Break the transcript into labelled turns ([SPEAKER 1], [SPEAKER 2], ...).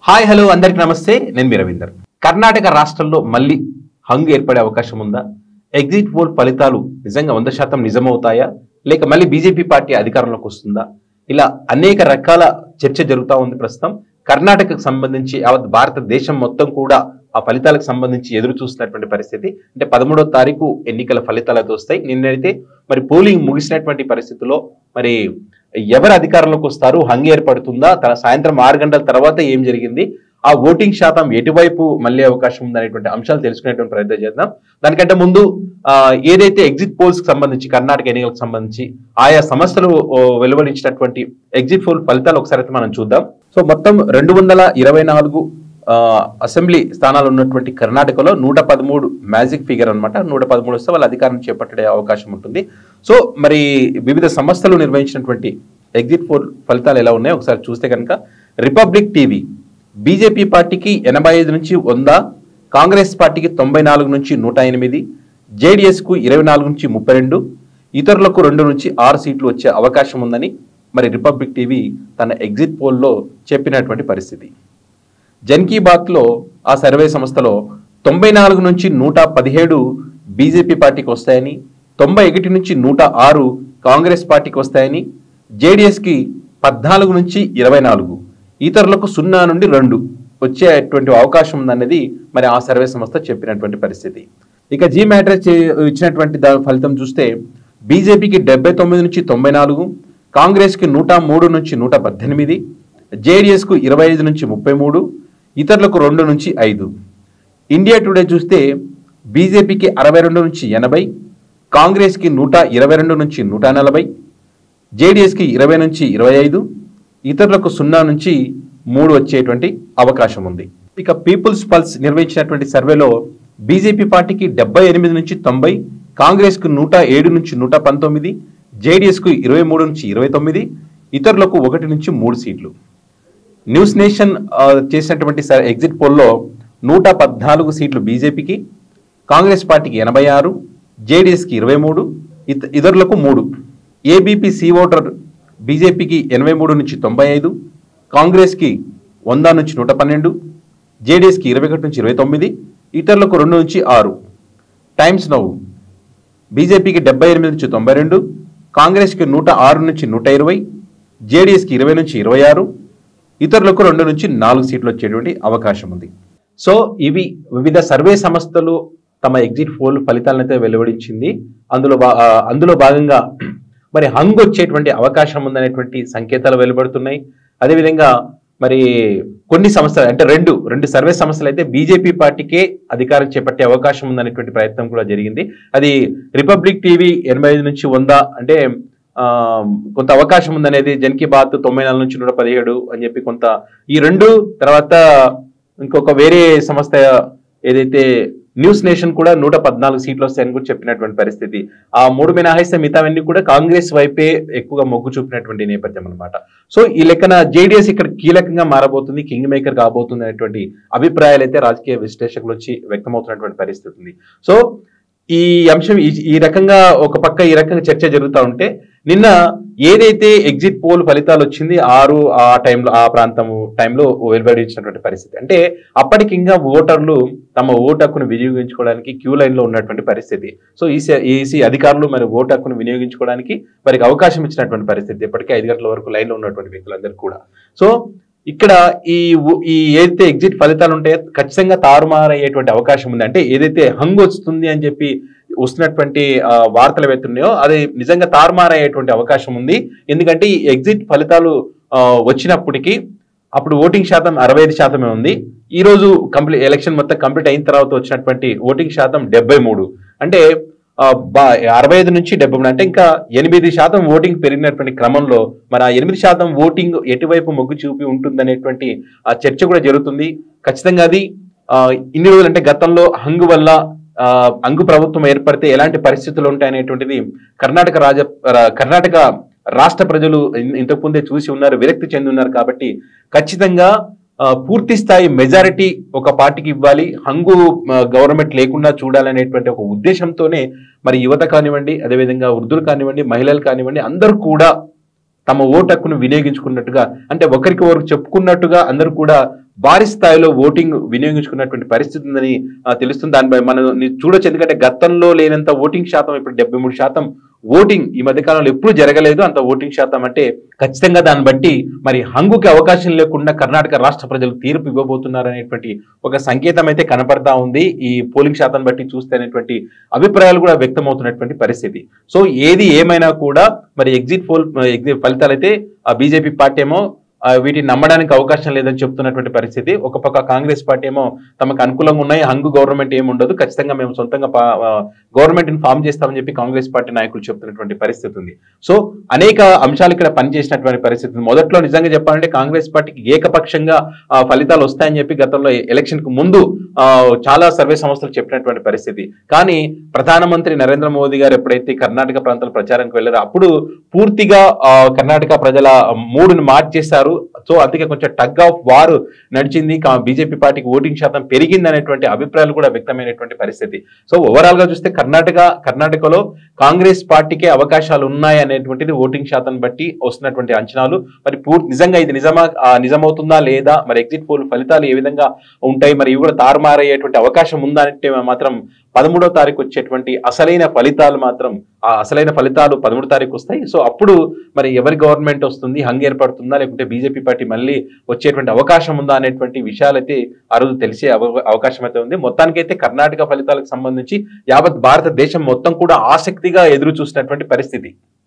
[SPEAKER 1] Hi hello అందరికి నమస్తే నేను మీ రవీందర్ కర్ణాటక రాష్ట్రంలో మళ్ళీ హంగ్ ఏర్పడే అవకాశం ఉందా ఎగ్జిట్ పోల్ ఫలితాలు నిజంగా వంద శాతం నిజమవుతాయా లేక మళ్ళీ బీజేపీ పార్టీ అధికారంలోకి వస్తుందా ఇలా అనేక రకాల చర్చ జరుగుతూ ఉంది ప్రస్తుతం కర్ణాటకకు సంబంధించి యావత్ భారతదేశం మొత్తం కూడా ఆ ఫలితాలకు సంబంధించి ఎదురు చూస్తున్నటువంటి పరిస్థితి అంటే పదమూడో తారీఖు ఎన్నికల ఫలితాలు అయితే వస్తాయి నిన్నైతే మరి పోలింగ్ ముగిసినటువంటి పరిస్థితిలో మరి ఎవరు అధికారంలోకి వస్తారు హంగ్ ఏర్పడుతుందా తన సాయంత్రం ఆరు గంటల తర్వాత ఏం జరిగింది ఆ ఓటింగ్ శాతం ఎటువైపు మళ్ళీ అవకాశం ఉందనేటువంటి అంశాలు తెలుసుకునేటువంటి ప్రయత్నం చేద్దాం దానికంటే ముందు ఆ, ఏదైతే ఎగ్జిట్ పోల్స్ కి సంబంధించి కర్ణాటక ఎన్నికలకు సంబంధించి ఆయా సంస్థలు ఓ, వెలువడించినటువంటి ఎగ్జిట్ పోల్ ఫలితాలు ఒకసారి అయితే మనం చూద్దాం సో మొత్తం రెండు వందల ఇరవై నాలుగు ఆ, అసెంబ్లీ స్థానాలు ఉన్నటువంటి కర్ణాటకలో నూట పదమూడు మ్యాజిక్ ఫిగర్ అన్నమాట నూట పదమూడు వస్తే వాళ్ళు అధికారం చేపట్టే అవకాశం ఉంటుంది సో మరి వివిధ సంస్థలు నిర్వహించినటువంటి ఎగ్జిట్ పోల్ ఫలితాలు ఎలా ఉన్నాయో ఒకసారి చూస్తే కనుక రిపబ్లిక్ టీవీ బీజేపీ పార్టీకి ఎనభై ఐదు నుంచి వంద కాంగ్రెస్ పార్టీకి తొంభై నాలుగు నుంచి నూట ఎనిమిది జేడీఎస్కు ఇరవై నాలుగు నుంచి ముప్పై రెండు ఇతరులకు రెండు నుంచి ఆరు సీట్లు వచ్చే అవకాశం ఉందని మరి రిపబ్లిక్ టీవీ తన ఎగ్జిట్ పోల్లో చెప్పినటువంటి పరిస్థితి జన్ కీ బాత్లో ఆ సర్వే సంస్థలో తొంభై నాలుగు నుంచి నూట పదిహేడు బీజేపీ పార్టీకి వస్తాయని తొంభై ఒకటి నుంచి నూట ఆరు కాంగ్రెస్ పార్టీకి వస్తాయని జేడీఎస్కి పద్నాలుగు నుంచి ఇరవై నాలుగు ఇతరులకు సున్నా నుండి రెండు వచ్చేటువంటి అవకాశం ఉందన్నది మరి ఆ సర్వే సంస్థ చెప్పినటువంటి పరిస్థితి ఇక జీ మ్యాట్రిక్స్ చే- ఇచ్చినటువంటి దా- ఫలితం చూస్తే బీజేపీకి డెబ్బై తొమ్మిది నుంచి తొంభై నాలుగు కాంగ్రెస్కి నూట మూడు నుంచి నూట పద్దెనిమిది జేడీఎస్కు ఇరవై ఐదు నుంచి ముప్పై మూడు ఇతరులకు రెండు నుంచి ఐదు ఇండియా టుడే చూస్తే బీజేపీకి అరవై రెండు నుంచి ఎనభై కాంగ్రెస్కి నూట ఇరవై రెండు నుంచి నూట నలభై జేడీఎస్కి ఇరవై నుంచి ఇరవై ఐదు ఇతరులకు సున్నా నుంచి మూడు వచ్చేటువంటి అవకాశం ఉంది ఇక పీపుల్స్ పల్స్ నిర్వహించినటువంటి సర్వేలో బీజేపీ పార్టీకి డెబ్బై ఎనిమిది నుంచి తొంభై కాంగ్రెస్కు నూట ఏడు నుంచి నూట పంతొమ్మిది జేడీఎస్కు ఇరవై మూడు నుంచి ఇరవై తొమ్మిది ఇతరులకు ఒకటి నుంచి మూడు సీట్లు న్యూస్ నేషన్ ఆ, చేసినటువంటి స- ఎగ్జిట్ పోల్లో నూట పద్నాలుగు సీట్లు బీజేపీకి కాంగ్రెస్ పార్టీకి ఎనభై ఆరు జేడీఎస్కి ఇరవై మూడు ఇత- ఇతరులకు మూడు ఏబీపీ సి ఓటర్ బీజేపీకి ఎనభై మూడు నుంచి తొంభై ఐదు కాంగ్రెస్కి వంద నుంచి నూట పన్నెండు జేడీఎస్కి ఇరవై ఒకటి నుంచి ఇరవై తొమ్మిది ఇతరులకు రెండు నుంచి ఆరు టైమ్స్ నవ్వు బీజేపీకి డెబ్బై ఎనిమిది నుంచి తొంభై రెండు కాంగ్రెస్కి నూట ఆరు నుంచి నూట ఇరవై జేడీఎస్కి ఇరవై నుంచి ఇరవై ఆరు ఇతరులకు రెండు నుంచి నాలుగు సీట్లు వచ్చేటువంటి అవకాశం ఉంది సో ఇవి వివిధ సర్వే సంస్థలు తమ ఎగ్జిట్ పోల్ ఫలితాలను అయితే వెలువడించింది అందులో భా- ఆ, అందులో భాగంగా మరి హంగ్ వచ్చేటువంటి అవకాశం ఉందనేటువంటి సంకేతాలు వెలువడుతున్నాయి అదేవిధంగా మరి కొన్ని సంస్థలు అంటే రెండు రెండు సర్వే సంస్థలు అయితే బీజేపీ పార్టీకే అధికారం చేపట్టే అవకాశం ఉందనేటువంటి ప్రయత్నం కూడా జరిగింది అది రిపబ్లిక్ టీవీ ఎనభై ఐదు నుంచి వంద అంటే ఆ, కొంత అవకాశం ఉందనేది జన్ కీ బాత్ తొంభై నాలుగు నుంచి నూట పదిహేడు అని చెప్పి కొంత ఈ రెండు తర్వాత ఇంకొక వేరే సంస్థ ఏదైతే న్యూస్ నేషన్ కూడా నూట పద్నాలుగు సీట్లు వస్తాయని కూడా చెప్పినటువంటి పరిస్థితి ఆ మూడు మినహాయిస్తే మిగతావన్నీ కూడా కాంగ్రెస్ వైపే ఎక్కువగా మొగ్గు చూపినటువంటి నేపథ్యం అన్నమాట సో ఈ లెక్కన జేడీఎస్ ఇక్కడ కీలకంగా మారబోతుంది కింగ్ మేకర్ కాబోతుంది అనేటువంటి అభిప్రాయాలు అయితే రాజకీయ విశ్లేషకులు వచ్చి వ్యక్తమవుతున్నటువంటి పరిస్థితి ఉంది సో ఈ అంశం ఈ- ఈ రకంగా ఒక పక్క ఈ రకంగా చర్చ జరుగుతూ ఉంటే నిన్న ఏదైతే ఎగ్జిట్ పోల్ ఫలితాలు వచ్చింది ఆరు ఆ టైంలో ఆ ప్రాంతము టైంలో వెలువడించినటువంటి పరిస్థితి అంటే అప్పటికి ఇంకా ఓటర్లు తమ ఓటు హక్కును వినియోగించుకోవడానికి క్యూ లైన్ లో ఉన్నటువంటి పరిస్థితి సో ఈసీ ఈసీ అధికారులు మరి ఓటు హక్కును వినియోగించుకోవడానికి వారికి అవకాశం ఇచ్చినటువంటి పరిస్థితి ఇప్పటికే ఐదు గంటల వరకు లైన్ లో ఉన్నటువంటి వ్యక్తులందరూ కూడా సో ఇక్కడ ఈ ఉ- ఈ ఏదైతే ఎగ్జిట్ ఫలితాలు ఉంటాయో ఖచ్చితంగా తారుమారయ్యేటువంటి అవకాశం ఉంది అంటే ఏదైతే హంగ్ వస్తుంది అని చెప్పి వస్తున్నటువంటి ఆ, వార్తలు ఏవైతున్నాయో అది నిజంగా తారుమారయ్యేటువంటి అవకాశం ఉంది ఎందుకంటే ఈ ఎగ్జిట్ ఫలితాలు ఆ, వచ్చినప్పటికీ అప్పుడు ఓటింగ్ శాతం అరవై ఐదు శాతమే ఉంది ఈ రోజు కంప్లీట్ ఎలక్షన్ మొత్తం కంప్లీట్ అయిన తర్వాత వచ్చినటువంటి ఓటింగ్ శాతం డెబ్బై మూడు అంటే ఆ, బా- అరవై ఐదు నుంచి డెబ్బై మూడు అంటే ఇంకా ఎనిమిది శాతం ఓటింగ్ పెరిగినటువంటి క్రమంలో మరి ఆ ఎనిమిది శాతం ఓటింగ్ ఎటువైపు మొగ్గు చూపి ఉంటుందనేటువంటి ఆ చర్చ కూడా జరుగుతుంది ఖచ్చితంగా అది ఆ, ఇన్ని రోజులు అంటే గతంలో హంగు వల్ల ఆ, హంగు ప్రభుత్వం ఏర్పడితే ఎలాంటి పరిస్థితులు ఉంటాయనేటువంటిది కర్ణాటక రాజ రా- కర్ణాటక రాష్ట్ర ప్రజలు ఇన్- ఇంతకు ముందే చూసి ఉన్నారు విరక్తి చెంది ఉన్నారు కాబట్టి ఖచ్చితంగా ఆ, పూర్తి స్థాయి మెజారిటీ ఒక పార్టీకి ఇవ్వాలి హంగు గవర్నమెంట్ లేకుండా చూడాలనేటువంటి ఒక ఉద్దేశంతోనే మరి యువత కానివ్వండి అదేవిధంగా వృద్ధులు కానివ్వండి మహిళలు కానివ్వండి అందరూ కూడా తమ ఓటు హక్కును వినియోగించుకున్నట్టుగా అంటే ఒకరికి ఒకరు చెప్పుకున్నట్టుగా అందరూ కూడా భారీ స్థాయిలో ఓటింగ్ వినియోగించుకున్నటువంటి పరిస్థితి ఉందని ఆ, తెలుస్తుంది దానిపై మనం ని- చూడొచ్చు ఎందుకంటే గతంలో లేనంత ఓటింగ్ శాతం ఇప్పుడు డెబ్బై మూడు శాతం ఓటింగ్ ఈ మధ్య కాలంలో ఎప్పుడు జరగలేదు అంత ఓటింగ్ శాతం అంటే ఖచ్చితంగా దాన్ని బట్టి మరి హంగుకి అవకాశం లేకుండా కర్ణాటక రాష్ట్ర ప్రజలు తీర్పు ఇవ్వబోతున్నారు అనేటువంటి ఒక సంకేతం అయితే కనపడతా ఉంది ఈ పోలింగ్ శాతం బట్టి చూస్తే అనేటువంటి అభిప్రాయాలు కూడా వ్యక్తమవుతున్నటువంటి పరిస్థితి సో ఏది ఏమైనా కూడా మరి ఎగ్జిట్ పోల్ ఎగ్జిట్ ఫలితాలు అయితే ఆ బీజేపీ పార్టీ ఏమో ఆ, వీటిని నమ్మడానికి అవకాశం లేదని చెప్తున్నటువంటి పరిస్థితి ఒక పక్క కాంగ్రెస్ పార్టీ ఏమో తమకు అనుకూలంగా ఉన్నాయి హంగు గవర్నమెంట్ ఏమి ఉండదు ఖచ్చితంగా మేము సొంతంగా గవర్నమెంట్ ని ఫామ్ చేస్తామని చెప్పి కాంగ్రెస్ పార్టీ నాయకులు చెప్తున్నటువంటి పరిస్థితి ఉంది సో అనేక అంశాలు ఇక్కడ పనిచేసినటువంటి పరిస్థితి ఉంది. మొదట్లో నిజంగా చెప్పాలంటే కాంగ్రెస్ పార్టీకి ఏకపక్షంగా ఆ, ఫలితాలు వస్తాయని చెప్పి గతంలో ఎలక్షన్ కు ముందు ఆ, చాలా సర్వే సంస్థలు చెప్పినటువంటి పరిస్థితి కానీ ప్రధానమంత్రి నరేంద్ర మోదీ గారు ఎప్పుడైతే కర్ణాటక ప్రాంతాల ప్రచారానికి వెళ్ళారో అప్పుడు పూర్తిగా ఆ, కర్ణాటక ప్రజల మూడుని మార్చేశారు సో అందుకే కొంచెం టగ్ ఆఫ్ వార్ నడిచింది బీజేపీ పార్టీకి ఓటింగ్ శాతం పెరిగింది అనేటువంటి అభిప్రాయాలు కూడా వ్యక్తమైనటువంటి పరిస్థితి సో ఓవరాల్ గా చూస్తే కర్ణాటక కర్ణాటకలో కాంగ్రెస్ పార్టీకే అవకాశాలు ఉన్నాయి అనేటువంటిది ఓటింగ్ శాతం బట్టి వస్తున్నటువంటి అంచనాలు మరి పూర్తి నిజంగా ఇది నిజమా ఆ, నిజమవుతుందా లేదా మరి ఎగ్జిట్ పోల్ ఫలితాలు ఏ విధంగా ఉంటాయి మరి ఇవి కూడా తారుమారయ్యేటువంటి అవకాశం ఉందా అంటే మాత్రం పదమూడో తారీఖు వచ్చేటువంటి అసలైన ఫలితాలు మాత్రం ఆ అసలైన ఫలితాలు పదమూడు తారీఖు వస్తాయి సో అప్పుడు మరి ఎవరి గవర్నమెంట్ వస్తుంది హంగ్ ఏర్పడుతుందా లేకుంటే బీజేపీ పార్టీ మళ్ళీ వచ్చేటువంటి అవకాశం ఉందా అనేటువంటి విషయాలైతే ఆ రోజు తెలిసే అవ- అవకాశం అయితే ఉంది మొత్తానికైతే కర్ణాటక ఫలితాలకు సంబంధించి యావత్ భారతదేశం మొత్తం కూడా ఆసక్తిగా ఎదురు చూసినటువంటి పరిస్థితి